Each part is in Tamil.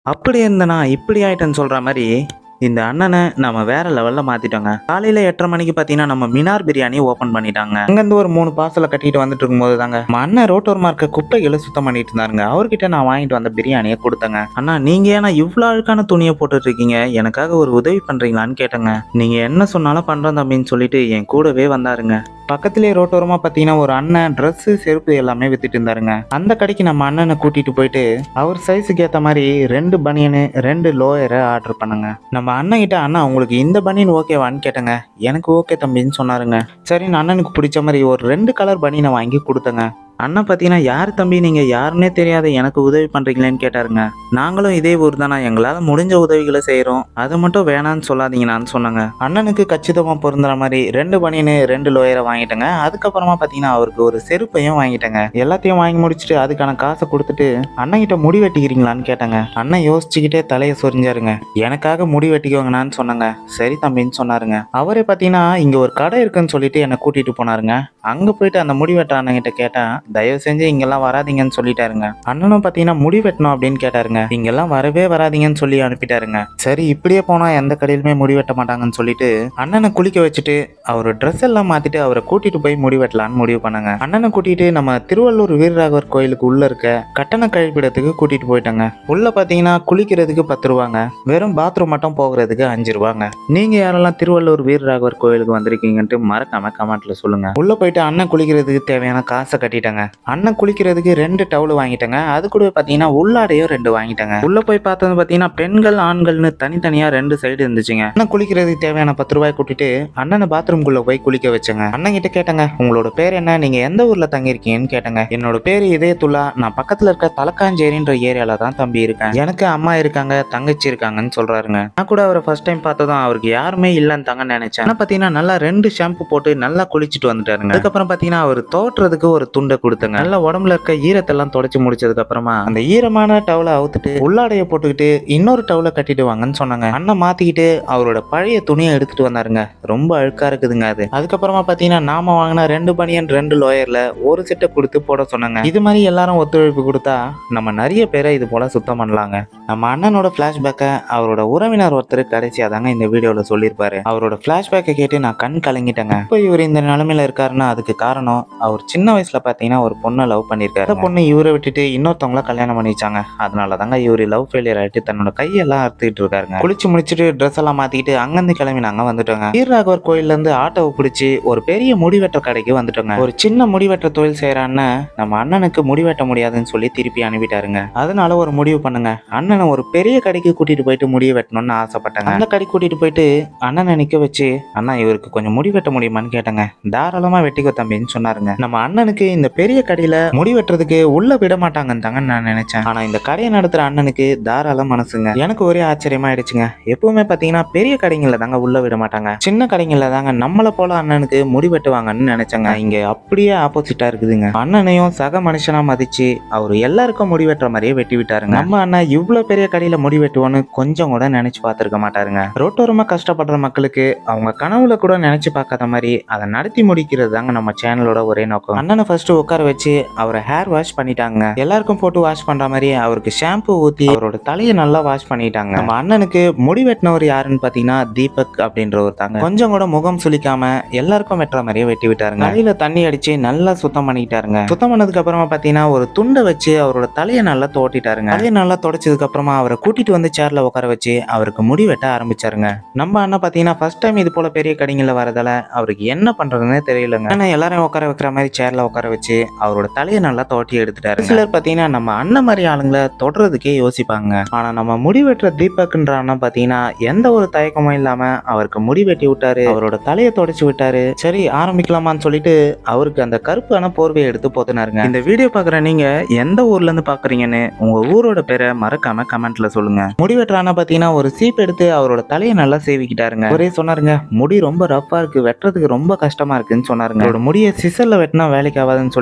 அப்படி இருந்தனா இப்படி ஆயிட்டேன்னு சொல்ற மாதிரி இந்த அண்ணனை நம்ம வேற லெவல்ல மாத்திட்டோங்க காலையில எட்டரை மணிக்கு பாத்தீங்கன்னா நம்ம மினார் பிரியாணி ஓபன் பண்ணிட்டாங்க அங்கிருந்து ஒரு மூணு பார்சலை கட்டிட்டு வந்துட்டு இருக்கும்போது தாங்க நம்ம அண்ணன் ரோட்டோரமா இருக்க குப்பைகளை சுத்தம் பண்ணிட்டு இருந்தாருங்க அவர்கிட்ட நான் வாங்கிட்டு வந்த பிரியாணியை கொடுத்தேங்க அண்ணா நீங்க ஏன்னா இவ்வளவு அழுக்கான துணியை போட்டுட்டு இருக்கீங்க எனக்காக ஒரு உதவி பண்றீங்களான்னு கேட்டேங்க நீங்க என்ன சொன்னாலும் பண்றேன் தம்பின்னு சொல்லிட்டு என் கூடவே வந்தாருங்க பக்கத்திலே ரோட்டோரமா பாத்தீங்கன்னா ஒரு அண்ணன் Dress செருப்பு எல்லாமே வித்துட்டு இருந்தாருங்க அந்த கடைக்கு நம்ம அண்ணனை கூட்டிட்டு போயிட்டு அவர் சைஸுக்கு ஏத்த மாதிரி ரெண்டு பனியனு ரெண்டு லோயரை ஆர்டர் பண்ணுங்க நம்ம அண்ணன் கிட்ட அண்ணா உங்களுக்கு இந்த பனியன் ஓகேவான்னு கேட்டேங்க எனக்கு ஓகே தம்பின்னு சொன்னாருங்க சரின்னு அண்ணனுக்கு பிடிச்ச மாதிரி ஒரு ரெண்டு கலர் பனியனை வாங்கி கொடுத்தேங்க அண்ணன் பார்த்தீங்கன்னா யார் தம்பி நீங்கள் யாருன்னே தெரியாத எனக்கு உதவி பண்ணுறீங்களேன்னு கேட்டாருங்க நாங்களும் இதே ஊர் தானா எங்களால் முடிஞ்ச உதவிகளை செய்கிறோம் அது மட்டும் வேணான்னு சொல்லாதீங்கண்ணான்னு சொன்னாங்க அண்ணனுக்கு கச்சிதமாக பொருந்துற மாதிரி ரெண்டு பனியனு ரெண்டு லோயரை வாங்கிட்டேங்க அதுக்கப்புறமா பார்த்தீங்கன்னா அவருக்கு ஒரு செருப்பையும் வாங்கிட்டேங்க எல்லாத்தையும் வாங்கி முடிச்சுட்டு அதுக்கான காசை கொடுத்துட்டு அண்ணன் கிட்ட முடி வெட்டிக்கிறீங்களான்னு கேட்டாங்க அண்ணன் யோசிச்சுக்கிட்டே தலையை சொரிஞ்சாருங்க எனக்காக முடி வெட்டிக்கோங்கண்ணான்னு சொன்னாங்க சரி தம்பின்னு சொன்னாருங்க அவரே பார்த்தீங்கன்னா இங்கே ஒரு கடை இருக்குன்னு சொல்லிட்டு என்னை கூட்டிட்டு போனாருங்க அங்கே போயிட்டு அந்த முடி வெட்டுற அண்ணன்கிட்ட கேட்டேன் தயவு செஞ்சு இங்கெல்லாம் வராதீங்கன்னு சொல்லிட்டாருங்க அண்ணனும் பார்த்தீங்கன்னா முடி வெட்டணும் அப்படின்னு கேட்டாருங்க இங்கெல்லாம் வரவே வராதீங்கன்னு சொல்லி அனுப்பிட்டாருங்க சரி இப்படியே போனால் எந்த கடையிலுமே முடி வெட்ட மாட்டாங்கன்னு சொல்லிட்டு அண்ணனை குளிக்க வச்சுட்டு அவர் ட்ரெஸ் எல்லாம் மாத்திட்டு அவரை கூட்டிட்டு போய் முடி வெட்டலான்னு முடிவு பண்ணாங்க அண்ணனை கூட்டிட்டு நம்ம திருவள்ளூர் வீரராகவர் கோயிலுக்கு உள்ள இருக்க கட்டண கழிப்பிடத்துக்கு கூட்டிட்டு போயிட்டாங்க உள்ள பாத்தீங்கன்னா குளிக்கிறதுக்கு பத்து ரூபாங்க வெறும் பாத்ரூம் மட்டும் போகிறதுக்கு அஞ்சு ரூபாங்க நீங்க யாரெல்லாம் திருவள்ளூர் வீரராகவர் கோயிலுக்கு வந்திருக்கீங்கன்ட்டு மறக்காம கமெண்ட்ல சொல்லுங்க உள்ள போயிட்டு அண்ணன் குளிக்கிறதுக்கு தேவையான காசை கட்டிட்டாங்க அண்ணன் குளிக்கிறதுக்கு ரெண்டு டவுல் வாங்கிட்டாங்க அது கூட பாத்தீங்கன்னா உள்ளாடையும் ரெண்டு வாங்கிட்டாங்க உள்ள போய் பார்த்தது பாத்தீங்கன்னா பெண்கள் ஆண்கள்னு தனித்தனியா ரெண்டு சைடு இருந்துச்சுங்க அண்ணன் குளிக்கிறதுக்கு தேவையான பத்து ரூபாய் கூட்டிட்டு அண்ணனை பாத்ரூம்குள்ள போய் குளிக்க வச்சேங்க அண்ணன் கிட்ட கேட்டங்க உங்களோட பேர் என்ன நீங்க எந்த ஊர்ல தங்கியிருக்கீங்கன்னு கேட்டங்க என்னோட பேர் இதயத்துல்லா நான் பக்கத்துல இருக்க தலக்காஞ்சேரின்ற ஏரியால தான் தம்பி இருக்கேன் எனக்கு அம்மா இருக்காங்க தங்கச்சி இருக்காங்கன்னு சொல்றாருங்க நான் கூட அவரை ஃபர்ஸ்ட் டைம் பார்த்ததும் அவருக்கு யாருமே இல்லைன்னு தாங்க நினைச்சேன் ஆனா பாத்தீங்கன்னா நல்லா ரெண்டு ஷாம்பு போட்டு நல்லா குளிச்சுட்டு வந்துட்டாருங்க அதுக்கப்புறம் பாத்தீங்கன்னா அவர் தோட்டுறதுக்கு ஒரு துண்டை கொடுத்தங்க நல்லா உடம்புல இருக்க ஈரத்தெல்லாம் தொடச்சு முடிச்சதுக்கு அப்புறமா அந்த ஈரமான டவுலை அவுத்துட்டு உள்ளாடைய போட்டுக்கிட்டு இன்னொரு டவுலை கட்டிட்டு வாங்கன்னு சொன்னாங்க அண்ணன் மாத்திக்கிட்டு அவரோட பழைய துணியை எடுத்துட்டு வந்தாருங்க ரொம்ப அழுக்கா இருக்குதுங்க அது அதுக்கப்புறமா பாத்தீங்கன்னா நாம வாங்கின ரெண்டு பனியன் ரெண்டு லோயர்ல ஒரு செட்டை கொடுத்து போட சொன்னாங்க இது மாதிரி எல்லாரும் ஒத்துழைப்பு கொடுத்தா நம்ம நிறைய பேரை இது போல சுத்தம் பண்ணலாங்க நம்ம அண்ணனோட பிளாஷ்பேக்கை அவரோட உறவினர் ஒருத்தர் கடைசியா தாங்க இந்த வீடியோல சொல்லியிருப்பாரு அவரோட பிளாஷ்பேக்கை கேட்டு நான் கண் கலங்கிட்டேங்க இப்போ இவர் இந்த நிலைமையில இருக்காருன்னா அதுக்கு காரணம் அவர் சின்ன வயசுல பாத்தீங்கன்னா ஒரு பொண்ணை லவ் பண்ணியிருக்காரு அந்த பொண்ணு இவரை விட்டுட்டு இன்னொருத்தவங்கள கல்யாணம் பண்ணி வச்சாங்க அதனால தாங்க இவர் லவ் ஃபெயிலியர் ஆயிட்டு தன்னோட கையெல்லாம் அறுத்துக்கிட்டு இருக்காருங்க குளிச்சு முடிச்சுட்டு ட்ரெஸ் எல்லாம் மாத்திக்கிட்டு அங்கிருந்து கிளம்பி நாங்க வந்துட்டோங்க வீரராகவர் கோயில்ல இருந்து ஆட்டோவை பிடிச்சி ஒரு பெரிய முடிவெட்ட கடைக்கு வந்துட்டோங்க ஒரு சின்ன முடிவெட்ட தொழில் செய்யற அண்ணன் நம்ம அண்ணனுக்கு முடிவெட்ட முடியாதுன்னு சொல்லி திருப்பி அனுப்பிட்டாருங்க அதனால ஒரு முடிவு பண்ணுங்க அண்ணனை ஒரு பெரிய கடைக்கு கூட்டிட்டு போயிட்டு முடி வெட்டணும்னு ஆசைப்பட்டாங்க அந்த கடைக்கு கூட்டிட்டு போயிட்டு அண்ணனை நிக்க வச்சு அண்ணா இவருக்கு கொஞ்சம் முடி வெட்ட முடியுமான்னு கேட்டாங்க தாராளமா வெட்டிக்கோ தம்பின்னு சொன்னாருங்க நம்ம அண்ணனுக்கு இந்த பெரிய கடையில முடி வெட்டுறதுக்கு உள்ள விட மாட்டாங்கன்னு தாங்க நான் நினைச்சேன் ஆனா இந்த கடையை நடத்துற அண்ணனுக்கு தாராள மனசுங்க எனக்கு ஒரே ஆச்சரியமா ஆயிடுச்சுங்க எப்பவுமே பாத்தீங்கன்னா பெரிய கடைங்கள்ல தாங்க உள்ள விட மாட்டாங்க சின்ன கடைங்கள்ல தாங்க நம்மள போல அண்ணனுக்கு முடி வெட்டுவாங்கன்னு நினைச்சேங்க இங்க அப்படியே ஆப்போசிட்டா இருக்குதுங்க அண்ணனையும் சக மனுஷனா மதிச்சு அவர் எல்லாருக்கும் முடி வெட்டுற மாதிரியே வெட்டி விட்டாருங்க நம்ம அண்ணன் இவ்வளவு பெரிய கடையில முடி வெட்டுவோன்னு கொஞ்சம் கூட நினைச்சு பார்த்திருக்க மாட்டாருங்க ரோட்டோரமா கஷ்டப்படுற மக்களுக்கு அவங்க கனவுல கூட நினைச்சு பார்க்காத மாதிரி அதை நடத்தி முடிக்கிறது தாங்க நம்ம சேனலோட ஒரே நோக்கம் அண்ணனை ஃபர்ஸ்ட் உட்கார வச்சு அவரை ஹேர் வாஷ் பண்ணிட்டாங்க எல்லாருக்கும் போட்டு வாஷ் பண்ற மாதிரி அவருக்கு ஷாம்பு ஊத்தி அவரோட தலையை நல்லா வாஷ் பண்ணிட்டாங்க நம்ம அண்ணனுக்கு முடி வெட்டினவர் யாருன்னு பாத்தீங்கன்னா தீபக் அப்படின்றவர் தாங்க கொஞ்சம் கூட முகம் சுளிக்காம எல்லாருக்கும் வெட்டுற மாதிரியே வெட்டி விட்டாருங்க தலையில தண்ணி அடிச்சு நல்லா சுத்தம் பண்ணிட்டாருங்க சுத்தம் பண்ணதுக்கு அப்புறமா பாத்தீங்கன்னா ஒரு துண்டை வச்சு அவரோட தலையை நல்லா தோட்டிட்டாருங்க தலையை நல்லா தொடச்சதுக்கு அப்புறமா அவரை கூட்டிட்டு வந்து சேர்ல உட்கார வச்சு அவருக்கு முடி வெட்ட ஆரம்பிச்சாருங்க நம்ம அண்ணன் பாத்தீங்கன்னா ஃபர்ஸ்ட் டைம் இது போல பெரிய கடைங்கள்ல வரதால அவருக்கு என்ன பண்றதுன்னே தெரியலங்க ஆனா எல்லாரும் உட்கார வைக்கிற மாதிரி சேர்ல உட்கார வச்சு அவரோட தலையை நல்லா தோட்டி எடுத்துட்டாரு சிலர் பாத்தீங்கன்னா நம்ம அண்ணன் மாதிரி ஆளுங்களை தொடறதுக்கே யோசிப்பாங்க ஆனா நம்ம முடி வெட்டுற தீபக்ன்ற அண்ணன் பாத்தீங்கன்னா எந்த ஒரு தயக்கமும் இல்லாம அவருக்கு முடி வெட்டி விட்டாரு அவரோட தலையை தொடச்சு விட்டாரு சரி ஆரம்பிக்கலாமான்னு சொல்லிட்டு அவருக்கு அந்த கருப்பான போர்வையை எடுத்து போத்தினாருங்க இந்த வீடியோ பாக்குற நீங்க எந்த ஊர்ல இருந்து பாக்குறீங்கன்னு உங்க ஊரோட பேரை மறக்காம கமெண்ட்ல சொல்லுங்க முடி வெட்டுறானா பாத்தீங்கன்னா ஒரு சீப் எடுத்து அவரோட தலையை நல்லா சேவிக்கிட்டாருங்க ஒரே சொன்னாருங்க முடி ரொம்ப ரஃப்பா இருக்கு வெட்டுறதுக்கு ரொம்ப கஷ்டமா இருக்குன்னு சொன்னாருங்க அவரோட முடியை சிசர்ல வெட்டினா வேலைக்கு ஆகாதுன்னு சொல்லி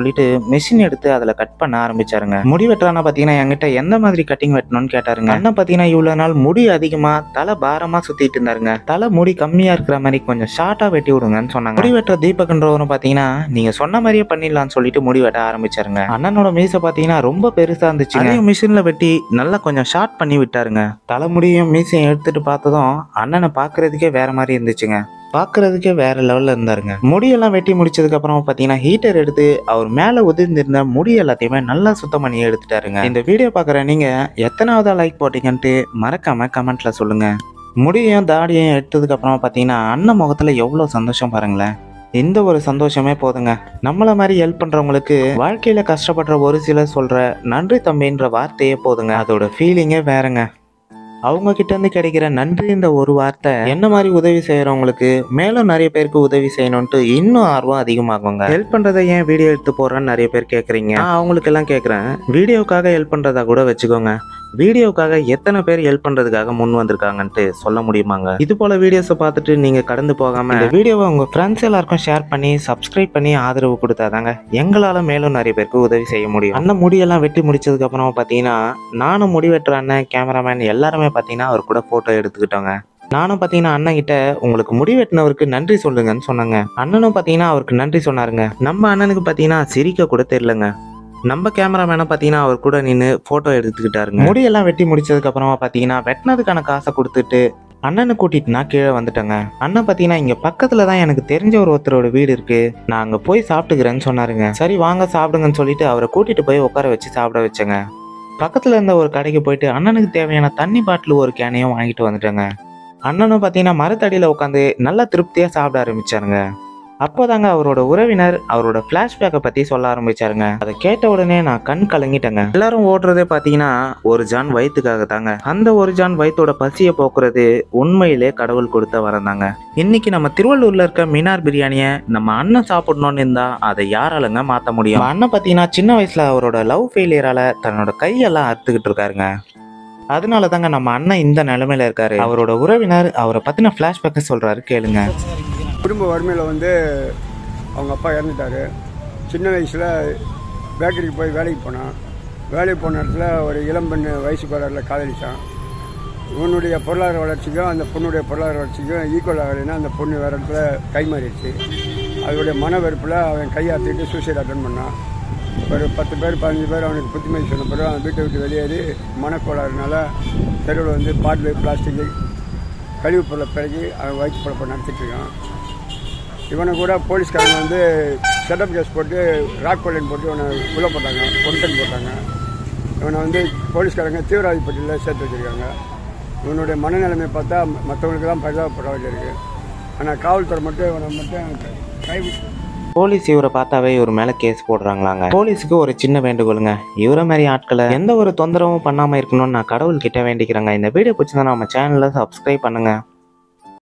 சொல்லிட்டு மிஷின் எடுத்து அதுல கட் பண்ண ஆரம்பிச்சாருங்க முடி வெட்டுறானா பாத்தீங்கன்னா என்கிட்ட எந்த மாதிரி கட்டிங் வெட்டணும்னு கேட்டாருங்க அண்ணன் பாத்தீங்கன்னா இவ்வளவு நாள் முடி அதிகமா தலை பாரமா சுத்திட்டு இருந்தாருங்க தலை முடி கம்மியா இருக்கிற மாதிரி கொஞ்சம் ஷார்ட்டா வெட்டி விடுங்கன்னு சொன்னாங்க முடி வெட்டுற தீபக்ன்றவரும் பாத்தீங்கன்னா நீங்க சொன்ன மாதிரியே பண்ணிடலாம்னு சொல்லிட்டு முடி வெட்ட ஆரம்பிச்சாருங்க அண்ணனோட மீசை பாத்தீங்கன்னா ரொம்ப பெருசா இருந்துச்சு அதையும் மிஷின்ல வெட்டி நல்லா கொஞ்சம் ஷார்ட் பண்ணி விட்டாருங்க தலைமுடியும் மீசையும் எடுத்துட்டு பார்த்ததும் அண்ணனை பாக்குறதுக்கே வேற மாதிரி இருந்துச்சுங்க பார்க்கறதுக்கே வேற லெவல்ல இருந்தாருங்க முடியெல்லாம் வெட்டி முடிச்சதுக்கு அப்புறம் பாத்தீங்கன்னா ஹீட்டர் எடுத்து அவர் மேல உதிர்ந்திருந்த முடி எல்லாத்தையுமே நல்லா சுத்தம் பண்ணி எடுத்துட்டாருங்க இந்த வீடியோ பார்க்குற நீங்க எத்தனாவதா லைக் போட்டீங்கன்ட்டு மறக்காம கமெண்ட்ல சொல்லுங்க முடியையும் தாடியையும் எடுத்ததுக்கு அப்புறம் பாத்தீங்கன்னா அண்ணன் முகத்துல எவ்வளவு சந்தோஷம் பாருங்களேன் இந்த ஒரு சந்தோஷமே போதுங்க நம்மள மாதிரி ஹெல்ப் பண்றவங்களுக்கு வாழ்க்கையில கஷ்டப்படுற ஒரு சிலர் சொல்ற நன்றி தம்பின்ற வார்த்தையே போதுங்க அதோட ஃபீலிங்கே வேறங்க அவங்க கிட்ட இருந்து கிடைக்கிற நன்றி இந்த ஒரு வார்த்தை என்ன மாதிரி உதவி செய்யறவங்களுக்கு மேலும் நிறைய பேருக்கு உதவி செய்யணும்ட்டு இன்னும் ஆர்வம் அதிகமாகுங்க ஹெல்ப் பண்றதை ஏன் வீடியோ எடுத்து போறேன்னு நிறைய பேர் கேக்குறீங்க நான் அவங்களுக்கு எல்லாம் கேக்குறேன் வீடியோக்காக ஹெல்ப் பண்றதா கூட வச்சுக்கோங்க வீடியோக்காக எத்தனை பேர் ஹெல்ப் பண்றதுக்காக முன் வந்திருக்காங்கன்ட்டு சொல்ல முடியுமாங்க இது போல வீடியோஸை பார்த்துட்டு நீங்க கடந்து போகாம இந்த வீடியோவை உங்க ஃப்ரெண்ட்ஸ் எல்லாருக்கும் ஷேர் பண்ணி சப்ஸ்கிரைப் பண்ணி ஆதரவு கொடுத்தாதாங்க எங்களால மேலும் நிறைய பேருக்கு உதவி செய்ய முடியும் அண்ணன் முடியெல்லாம் வெட்டி முடிச்சதுக்கு அப்புறம் பாத்தீங்கன்னா நானும் முடி வெட்டுற அண்ணன் கேமராமேன் எல்லாருமே பாத்தீங்கன்னா அவர் கூட போட்டோ எடுத்துக்கிட்டோங்க நானும் பார்த்தீங்கன்னா அண்ணன் கிட்ட உங்களுக்கு முடி வெட்டினவருக்கு நன்றி சொல்லுங்கன்னு சொன்னாங்க அண்ணனும் பார்த்தீங்கன்னா அவருக்கு நன்றி சொன்னாருங்க நம்ம அண்ணனுக்கு பார்த்தீங்கன்னா சிரிக்க கூட தெரியலங்க நம்ம கேமராமேனை பார்த்தீங்கன்னா அவர் கூட நின்று ஃபோட்டோ எடுத்துக்கிட்டாருங்க முடியெல்லாம் வெட்டி முடிச்சதுக்கு அப்புறமா பார்த்தீங்கன்னா வெட்டினதுக்கான காசை கொடுத்துட்டு அண்ணனை கூட்டிட்டு நான் கீழே வந்துட்டேங்க அண்ணன் பார்த்தீங்கன்னா இங்கே பக்கத்தில் தான் எனக்கு தெரிஞ்ச ஒரு ஒருத்தரோட வீடு இருக்கு நான் அங்கே போய் சாப்பிட்டுக்கிறேன்னு சொன்னாருங்க சரி வாங்க சாப்பிடுங்கன்னு சொல்லிட்டு அவரை கூட்டிட்டு போய் உட்கார வச்சு சாப்பிட வச்சேங்க பக்கத்தில் இருந்த ஒரு கடைக்கு போயிட்டு அண்ணனுக்கு தேவையான தண்ணி பாட்டில் ஒரு கேனையும் வாங்கிட்டு வந்துட்டேங்க அண்ணனும் பார்த்தீங்கன்னா மரத்தடியில் உட்காந்து நல்லா திருப்தியாக சாப்பிட ஆரம்பிச்சாருங்க அப்போதாங்க அவரோட உறவினர் அவரோட ஃப்ளாஷ்பேக்கை பற்றி சொல்ல ஆரம்பிச்சாருங்க அதை கேட்ட உடனே நான் கண் கலங்கிட்டேங்க எல்லாரும் ஓடுறதே பார்த்தீங்கன்னா ஒரு ஜான் வயிற்றுக்காக தாங்க அந்த ஒரு ஜான் வயிற்றோட பசியை போக்குறது உண்மையிலே கடவுள் கொடுத்த வரம் தாங்க இன்னைக்கு நம்ம திருவள்ளூர்ல இருக்க மீனார் பிரியாணியை நம்ம அண்ணன் சாப்பிடணும்னு இருந்தா அதை யாராலங்க மாற்ற முடியும் நம்ம அண்ணன் பார்த்தீங்கன்னா சின்ன வயசுல அவரோட லவ் ஃபெயிலியரால தன்னோட கையெல்லாம் அறுத்துக்கிட்டு இருக்காருங்க அதனால தாங்க நம்ம அண்ணன் இந்த நிலைமையில இருக்காரு அவரோட உறவினர் அவரை பத்தின ஃபிளாஷ்பேக்கை சொல்றாரு கேளுங்க குடும்ப வறுமையில் வந்து அவங்க அப்பா இறந்துட்டார் சின்ன வயசில் பேக்கரிக்கு போய் வேலைக்கு போனான் வேலைக்கு போன இடத்துல ஒரு இளம்பெண்ணு வயசுக்கு வர காதலிச்சான் இவனுடைய பொருளாதார வளர்ச்சிக்கும் அந்த பொண்ணுடைய பொருளாதார வளர்ச்சிக்கும் ஈக்குவல் ஆகலைன்னா அந்த பொண்ணு வேறு இடத்துல கை மாறிடுச்சு அதோடைய மன வெறுப்பில் அவன் கையாற்றிட்டு சூசைட் அட்டன் பண்ணான் ஒரு பத்து பேர் பதினஞ்சு பேர் அவனுக்கு புத்திமதி சொன்ன பிறகு அவன் வீட்டை விட்டு வெளியேறி மனக்கோளாறுனால தெருவில் வந்து பாட்டில் பிளாஸ்டிக் கழிவுப் பொருளை பிறகு அவன் வயிற்று பொழப்பை நடத்திட்டு இருக்கான் இவனை கூட போலீஸ்காரங்க வந்து செட்டப் கேஸ் போட்டு ராக் கொள்ளைன் போட்டு இவனை உள்ளே போட்டாங்க கொண்டன் போட்டாங்க இவனை வந்து போலீஸ்காரங்க தீவிரவாதி பட்டியலில் சேர்த்து வச்சுருக்காங்க இவனுடைய மனநிலைமை பார்த்தா மற்றவங்களுக்கு தான் பரிதாபப்பட வேண்டியிருக்கு ஆனால் காவல்துறை மட்டும் இவனை மட்டும் கை போலீஸ் இவரை பார்த்தாவே இவர் மேல கேஸ் போடுறாங்களாங்க போலீஸுக்கு ஒரு சின்ன வேண்டுகோளுங்க இவரை மாதிரி ஆட்களை எந்த ஒரு தொந்தரவும் பண்ணாம இருக்கணும்னு நான் கடவுள் கிட்ட வேண்டிக்கிறேங்க இந்த வீடியோ பிடிச்சிருந்தா நம்ம சேனலை சப்ஸ்கிரைப் பண்ணுங்க